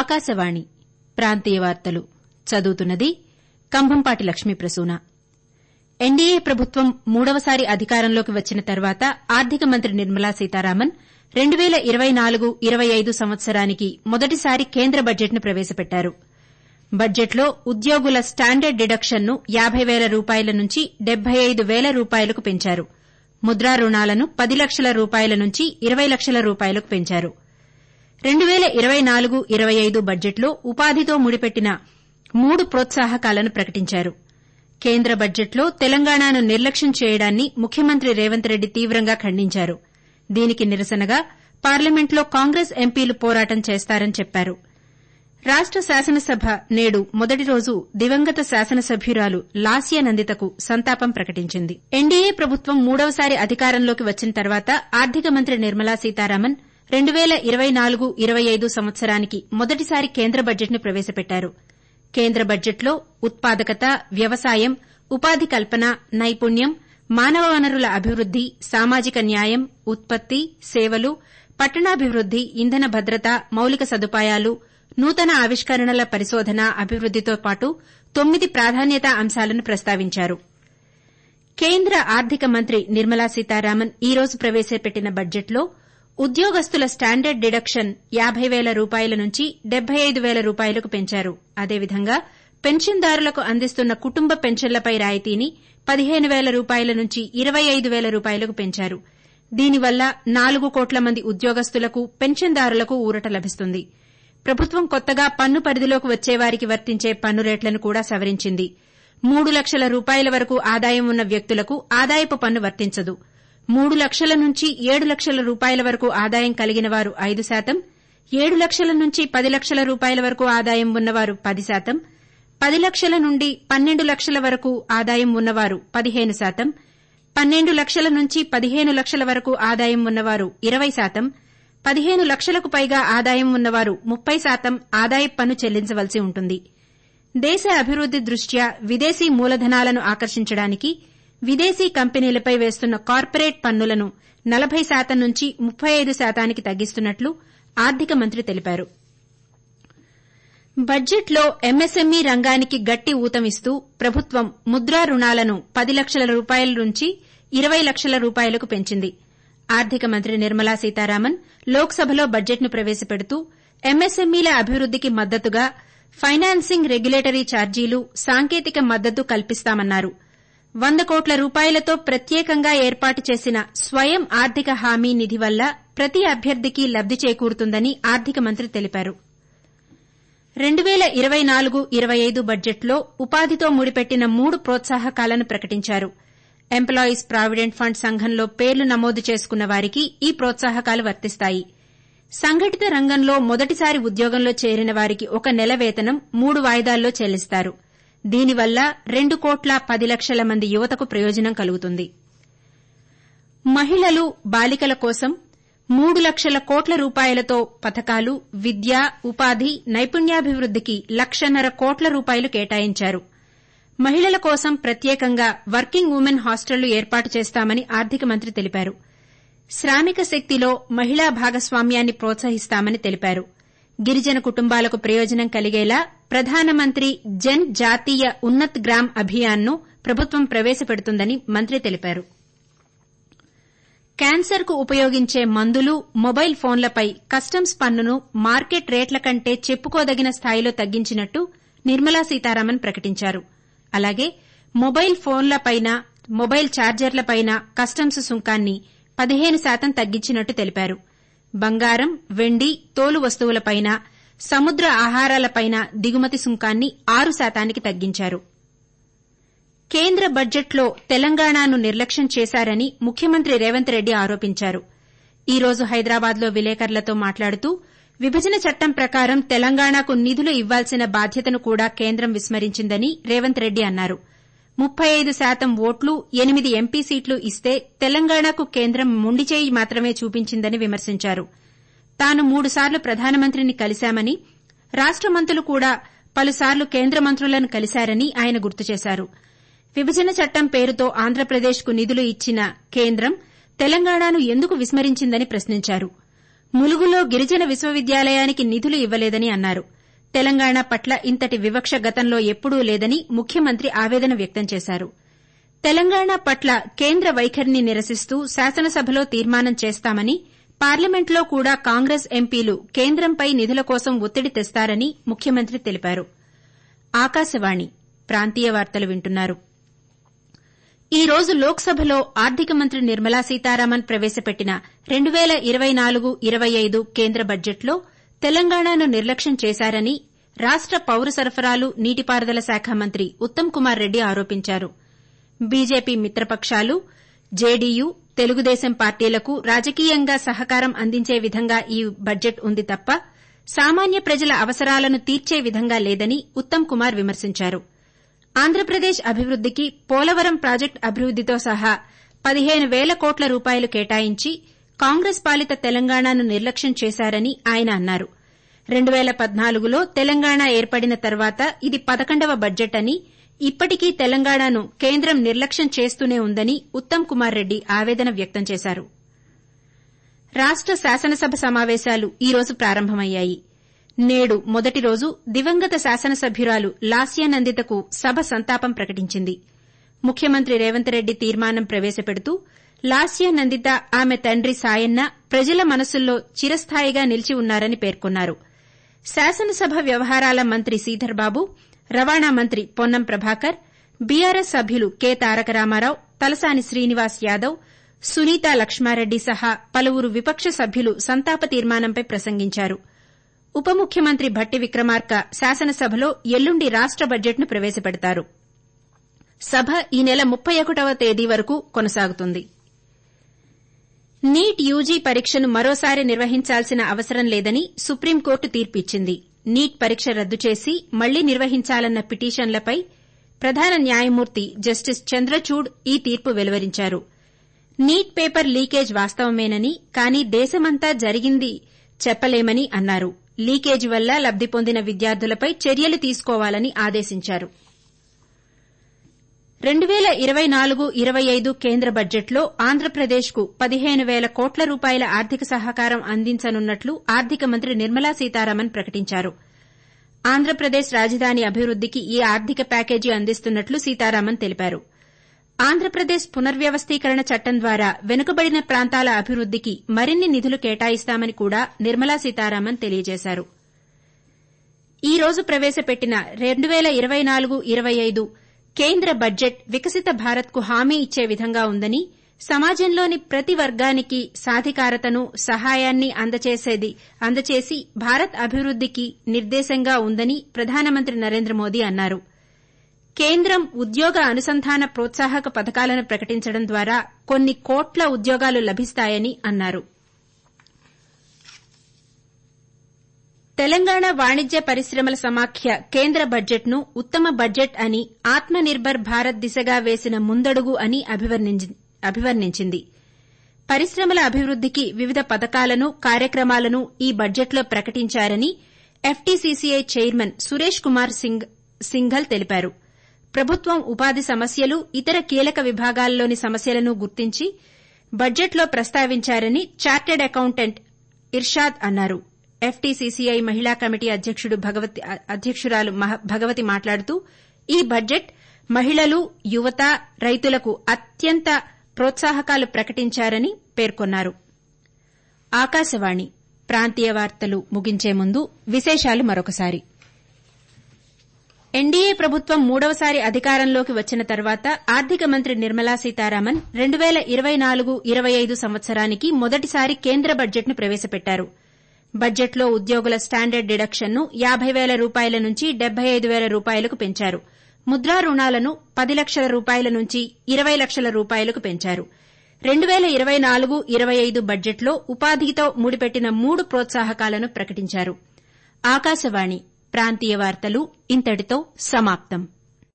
ఆకాశవాణి ప్రాంతీయ వార్తలు చదువుతున్నది కంభంపాటి లక్ష్మీప్రసూన ఎన్డీఏ ప్రభుత్వం మూడవసారి అధికారంలోకి వచ్చిన తర్వాత ఆర్థిక మంత్రి నిర్మలా సీతారామన్ రెండు పేల ఇరవై నాలుగు ఇరవై ఐదు సంవత్సరానికి మొదటిసారి కేంద్ర బడ్జెట్ను ప్రవేశపెట్టారు బడ్జెట్లో ఉద్యోగుల స్టాండర్డ్ డిడక్షన్ను యాబై పేల రూపాయల నుంచి డెబ్బై ఐదు పేల రూపాయలకు పెంచారు ముద్రా రుణాలను పది లక్షల రూపాయల నుంచి ఇరవై లక్షల రూపాయలకు పెంచారు రెండు పేల ఇరవై నాలుగు ఇరవై ఐదు బడ్జెట్లో ఉపాధితో ముడిపెట్టిన మూడు ప్రోత్సాహకాలను ప్రకటించారు కేంద్ర బడ్జెట్లో తెలంగాణను నిర్లక్ష్యం చేయడాన్ని ముఖ్యమంత్రి రేవంత్ రెడ్డి తీవ్రంగా ఖండించారు దీనికి నిరసనగా పార్లమెంట్లో కాంగ్రెస్ ఎంపీలు పోరాటం చేస్తారని చెప్పారు రాష్ట శాసనసభ నేడు మొదటి రోజు దివంగత శాసనసభ్యురాలు లాస్య నందితకు సంతాపం ప్రకటించింది ఎన్డీఏ ప్రభుత్వం మూడవసారి అధికారంలోకి వచ్చిన తర్వాత ఆర్థిక మంత్రి నిర్మలా సీతారామన్ రెండు పేల ఇరవై నాలుగు ఇరవై ఐదు సంవత్సరానికి మొదటిసారి కేంద్ర బడ్జెట్ను ప్రవేశపెట్టారు కేంద్ర బడ్జెట్లో ఉత్పాదకత వ్యవసాయం ఉపాధి కల్పన నైపుణ్యం మానవ వనరుల అభివృద్ది సామాజిక న్యాయం ఉత్పత్తి సేవలు పట్టణాభివృద్ది ఇంధన భద్రత మౌలిక సదుపాయాలు నూతన ఆవిష్కరణల పరిశోధన అభివృద్దితో పాటు తొమ్మిది ప్రాధాన్యతా అంశాలను ప్రస్తావించారు కేంద్ర ఆర్థిక మంత్రి నిర్మలా సీతారామన్ ఈ రోజు ప్రవేశపెట్టిన బడ్జెట్లో ఉద్యోగస్తుల స్టాండర్డ్ డిడక్షన్ యాబై పేల రూపాయల నుంచి డెబ్బై ఐదు పేల రూపాయలకు పెంచారు అదేవిధంగా పెన్షన్దారులకు అందిస్తున్న కుటుంబ పెన్షన్లపై రాయితీని పదిహేను పేల రూపాయల నుంచి ఇరవై ఐదు పేల రూపాయలకు పెంచారు దీనివల్ల నాలుగు కోట్ల మంది ఉద్యోగస్తులకు పెన్షన్దారులకు ఊరట లభిస్తుంది ప్రభుత్వం కొత్తగా పన్ను పరిధిలోకి వచ్చేవారికి వర్తించే పన్ను రేట్లను కూడా సవరించింది మూడు లక్షల రూపాయల వరకు ఆదాయం ఉన్న వ్యక్తులకు ఆదాయపు పన్ను వర్తించదు మూడు లక్షల నుంచి ఏడు లక్షల రూపాయల వరకు ఆదాయం కలిగిన వారు ఐదు శాతం ఏడు లక్షల నుంచి పది లక్షల రూపాయల వరకు ఆదాయం ఉన్నవారు పది శాతం పది లక్షల నుండి పన్నెండు లక్షల వరకు ఆదాయం ఉన్నవారు పదిహేను శాతం పన్నెండు లక్షల నుంచి పదిహేను లక్షల వరకు ఆదాయం ఉన్నవారు ఇరవై శాతం పదిహేను లక్షలకు పైగా ఆదాయం ఉన్నవారు ముప్పై శాతం ఆదాయపు పన్ను చెల్లించవలసి ఉంటుంది దేశ అభివృద్ది దృష్ట్యా విదేశీ మూలధనాలను ఆకర్షించడానికి విదేశీ కంపెనీలపై వేస్తున్న కార్పొరేట్ పన్నులను నలబై శాతం నుంచి ముప్పై ఐదు శాతానికి తగ్గిస్తున్నట్లు ఆర్థిక మంత్రి తెలిపారు బడ్జెట్లో ఎంఎస్ఎంఈ రంగానికి గట్టి ఊతమిస్తూ ప్రభుత్వం ముద్రా రుణాలను పది లక్షల రూపాయల నుంచి ఇరవై లక్షల రూపాయలకు పెంచింది ఆర్థిక మంత్రి నిర్మలా సీతారామన్ లోక్సభలో బడ్జెట్ను ప్రవేశపెడుతూ ఎంఎస్ఎంఈల అభివృద్దికి మద్దతుగా ఫైనాన్సింగ్ రెగ్యులేటరీ ఛార్జీలు సాంకేతిక మద్దతు కల్పిస్తామన్నారు వంద కోట్ల రూపాయలతో ప్రత్యేకంగా ఏర్పాటు చేసిన స్వయం ఆర్థిక హామీ నిధి వల్ల ప్రతి అభ్యర్థికి లబ్ది చేకూరుతుందని ఆర్థిక మంత్రి తెలిపారు రెండు పేల ఇరవై నాలుగు ఇరవై ఐదు బడ్జెట్లో ఉపాధితో ముడిపెట్టిన మూడు ప్రోత్సాహకాలను ప్రకటించారు ఎంప్లాయీస్ ప్రావిడెంట్ ఫండ్ సంఘంలో పేర్లు నమోదు చేసుకున్న వారికి ఈ ప్రోత్సాహకాలు వర్తిస్తాయి సంఘటిత రంగంలో మొదటిసారి ఉద్యోగంలో చేరిన వారికి ఒక నెల వేతనం మూడు వాయిదాల్లో చెల్లిస్తారు దీనివల్ల రెండు కోట్ల పది లక్షల మంది యువతకు ప్రయోజనం కలుగుతుంది మహిళలు బాలికల కోసం మూడు లక్షల కోట్ల రూపాయలతో పథకాలు విద్య ఉపాధి నైపుణ్యాభివృద్దికి లక్షన్నర కోట్ల రూపాయలు కేటాయించారు మహిళల కోసం ప్రత్యేకంగా వర్కింగ్ ఉమెన్ హాస్టళ్లు ఏర్పాటు చేస్తామని ఆర్థిక మంత్రి తెలిపారు శ్రామిక శక్తిలో మహిళా భాగస్వామ్యాన్ని ప్రోత్సహిస్తామని తెలిపారు గిరిజన కుటుంబాలకు ప్రయోజనం కలిగేలా ప్రధానమంత్రి జన్ జాతీయ ఉన్నత్ గ్రామ్ అభియాన్ను ప్రభుత్వం ప్రవేశపెడుతుందని మంత్రి తెలిపారు క్యాన్సర్కు ఉపయోగించే మందులు మొబైల్ ఫోన్లపై కస్టమ్స్ పన్నును మార్కెట్ రేట్ల కంటే చెప్పుకోదగిన స్థాయిలో తగ్గించినట్టు నిర్మలా సీతారామన్ ప్రకటించారు అలాగే మొబైల్ ఫోన్లపైన మొబైల్ ఛార్జర్లపైన కస్టమ్స్ సుంకాన్ని పదిహేను శాతం తగ్గించినట్టు తెలిపారు బంగారం వెండి తోలు వస్తువులపైన సముద్ర ఆహారాలపైన దిగుమతి సుంకాన్ని ఆరు శాతానికి తగ్గించారు కేంద్ర బడ్జెట్లో తెలంగాణను నిర్లక్ష్యం చేశారని ముఖ్యమంత్రి రేవంత్ రెడ్డి ఆరోపించారు ఈ రోజు హైదరాబాద్లో విలేకరులతో మాట్లాడుతూ విభజన చట్టం ప్రకారం తెలంగాణకు నిధులు ఇవ్వాల్సిన బాధ్యతను కూడా కేంద్రం విస్మరించిందని రేవంత్ రెడ్డి అన్నారు ముప్పై ఐదు శాతం ఓట్లు ఎనిమిది ఎంపీ సీట్లు ఇస్తే తెలంగాణకు కేంద్రం మొండిచేయి మాత్రమే చూపించిందని విమర్శించారు తాను మూడుసార్లు ప్రధానమంత్రిని కలిశామని రాష్ట మంత్రులు కూడా పలుసార్లు కేంద్ర మంత్రులను కలిశారని ఆయన గుర్తు చేశారు విభజన చట్టం పేరుతో ఆంధ్రప్రదేశ్కు నిధులు ఇచ్చిన కేంద్రం తెలంగాణను ఎందుకు విస్మరించిందని ప్రశ్నించారు ములుగులో గిరిజన విశ్వవిద్యాలయానికి నిధులు ఇవ్వలేదని అన్నారు తెలంగాణ పట్ల ఇంతటి వివక్ష గతంలో ఎప్పుడూ లేదని ముఖ్యమంత్రి ఆవేదన వ్యక్తం చేశారు తెలంగాణ పట్ల కేంద్ర వైఖరిని నిరసిస్తూ శాసనసభలో తీర్మానం చేస్తామని పార్లమెంట్లో కూడా కాంగ్రెస్ ఎంపీలు కేంద్రంపై నిధుల కోసం ఒత్తిడి తెస్తారని ముఖ్యమంత్రి తెలిపారు ఆకాశవాణి ప్రాంతీయ వార్తలు వింటున్నారు ఈ రోజు లోక్సభలో ఆర్థిక మంత్రి నిర్మలా సీతారామన్ ప్రవేశపెట్టిన రెండు పేల ఇరవై నాలుగు ఇరవై ఐదు కేంద్ర బడ్జెట్లో తెలంగాణను నిర్లక్ష్యం చేశారని రాష్ట పౌర సరఫరాలు నీటిపారుదల శాఖ మంత్రి ఉత్తమ్ కుమార్ రెడ్డి ఆరోపించారు బీజేపీ మిత్రపకాలు జేడీయూ తెలుగుదేశం పార్టీలకు రాజకీయంగా సహకారం అందించే విధంగా ఈ బడ్జెట్ ఉంది తప్ప సామాన్య ప్రజల అవసరాలను తీర్చే విధంగా లేదని ఉత్తమ్ కుమార్ విమర్శించారు ఆంధ్రప్రదేశ్ అభివృద్దికి పోలవరం ప్రాజెక్టు అభివృద్దితో సహా పదిహేను పేల కోట్ల రూపాయలు కేటాయించి కాంగ్రెస్ పాలిత తెలంగాణను నిర్లక్ష్యం చేశారని ఆయన అన్నారు రెండు పేల పద్నాలుగులో తెలంగాణ ఏర్పడిన తర్వాత ఇది పదకొండవ బడ్జెట్ అని ఇప్పటికీ తెలంగాణను కేంద్రం నిర్లక్ష్యం చేస్తూనే ఉందని ఉత్తమ్ కుమార్ రెడ్డి ఆవేదన వ్యక్తం చేశారు రాష్ట శాసనసభ సమావేశాలు ఈ రోజు ప్రారంభమయ్యాయి నేడు మొదటి రోజు దివంగత శాసనసభ్యురాలు లాస్యా నందితకు సభ సంతాపం ప్రకటించింది ముఖ్యమంత్రి రేవంత్ రెడ్డి తీర్మానం ప్రవేశపెడుతూ లాస్యా నందిత ఆమె తండ్రి సాయన్న ప్రజల మనసుల్లో చిరస్థాయిగా నిలిచి ఉన్నారని పేర్కొన్నారు శాసనసభ వ్యవహారాల మంత్రి శ్రీధర్ బాబు రవాణా మంత్రి పొన్నం ప్రభాకర్ బీఆర్ఎస్ సభ్యులు కె తారక రామారావు తలసాని శ్రీనివాస్ యాదవ్ సునీత లక్ష్మారెడ్డి సహా పలువురు విపక్ష సభ్యులు సంతాప తీర్మానంపై ప్రసంగించారు ఉప ముఖ్యమంత్రి భట్టి విక్రమార్క శాసనసభలో ఎల్లుండి రాష్ట బడ్జెట్ను ప్రవేశపెడతారు సభ ఈ నెల ముప్పై ఒకటవ తేదీ వరకు కొనసాగుతుంది నీట్ యూజీ పరీక్షను మరోసారి నిర్వహించాల్సిన అవసరం లేదని సుప్రీంకోర్టు తీర్పు ఇచ్చింది నీట్ పరీక్ష రద్దు చేసి మళ్లీ నిర్వహించాలన్న పిటిషన్లపై ప్రధాన న్యాయమూర్తి జస్టిస్ చంద్రచూడ్ ఈ తీర్పు వెలువరించారు నీట్ పేపర్ లీకేజ్ వాస్తవమేనని కానీ దేశమంతా జరిగింది చెప్పలేమని అన్నారు లీకేజీ వల్ల లబ్ది పొందిన విద్యార్థులపై చర్యలు తీసుకోవాలని ఆదేశించారు రెండు పేల ఇరవై నాలుగు ఇరవై ఐదు కేంద్ర బడ్జెట్లో ఆంధ్రప్రదేశ్కు పదిహేను పేల కోట్ల రూపాయల ఆర్థిక సహకారం అందించనున్నట్లు ఆర్థిక మంత్రి నిర్మలా సీతారామన్ ప్రకటించారు ఆంధ్రప్రదేశ్ రాజధాని అభివృద్దికి ఈ ఆర్థిక ప్యాకేజీ అందిస్తున్నట్లు సీతారామన్ తెలిపారు ఆంధ్రప్రదేశ్ పునర్వ్యవస్థీకరణ చట్టం ద్వారా వెనుకబడిన ప్రాంతాల అభివృద్దికి మరిన్ని నిధులు కేటాయిస్తామని కూడా నిర్మలా సీతారామన్ తెలియజేశారు ఈ రోజు ప్రవేశపెట్టిన రెండు పేల ఇరవై నాలుగు ఇరవై ఐదు కేంద్ర బడ్జెట్ వికసిత భారత్కు హామీ ఇచ్చే విధంగా ఉందని సమాజంలోని ప్రతి వర్గానికి సాధికారతను సహాయాన్ని అందచేసి భారత్ అభివృద్దికి నిర్దేశంగా ఉందని ప్రధానమంత్రి నరేంద్ర మోదీ అన్నారు కేంద్రం ఉద్యోగ అనుసంధాన ప్రోత్సాహక పథకాలను ప్రకటించడం ద్వారా కొన్ని కోట్ల ఉద్యోగాలు లభిస్తాయని అన్నారు తెలంగాణ వాణిజ్య పరిశ్రమల సమాఖ్య కేంద్ర బడ్జెట్ను ఉత్తమ బడ్జెట్ అని ఆత్మ నిర్బర్ భారత్ దిశగా వేసిన ముందడుగు అని అభివర్ణించింది పరిశ్రమల అభివృద్దికి వివిధ పథకాలను కార్యక్రమాలను ఈ బడ్జెట్లో ప్రకటించారని ఎఫ్టీసీసీఐ చైర్మన్ సురేష్ కుమార్ సింఘల్ తెలిపారు ప్రభుత్వం ఉపాధి సమస్యలు ఇతర కీలక విభాగాల్లోని సమస్యలను గుర్తించి బడ్జెట్లో ప్రస్తావించారని చార్టెడ్ అకౌంటెంట్ ఇర్షాద్ అన్నారు ఎఫ్టీసీసీఐ మహిళా కమిటీ అధ్యకురాలు భగవతి మాట్లాడుతూ ఈ బడ్జెట్ మహిళలు యువత రైతులకు అత్యంత ప్రోత్సాహకాలు ప్రకటించారని పేర్కొన్నారు ఆకాశవాణి ప్రాంతీయ వార్తలు ముగించే ముందు విశేషాలు మరొకసారి ఎన్డీఏ ప్రభుత్వం మూడవసారి అధికారంలోకి వచ్చిన తర్వాత ఆర్థిక మంత్రి నిర్మలా సీతారామన్ రెండు పేల ఇరవై నాలుగు ఇరవై ఐదు సంవత్సరానికి మొదటిసారి కేంద్ర బడ్జెట్ను ప్రవేశపెట్టారు బడ్జెట్లో ఉద్యోగుల స్టాండర్డ్ డిడక్షన్ను యాబై పేల రూపాయల నుంచి డెబ్బై ఐదు పేల రూపాయలకు పెంచారు ముద్రా రుణాలను పది లక్షల రూపాయల నుంచి ఇరవై లక్షల రూపాయలకు పెంచారు రెండు పేల ఇరవై నాలుగు ఇరవై ఐదు బడ్జెట్లో ఉపాధితో ముడిపెట్టిన మూడు ప్రోత్సాహకాలను ప్రకటించారు ఆకాశవాణి ప్రాంతీయ వార్తలు ఇంతటితో సమాప్తం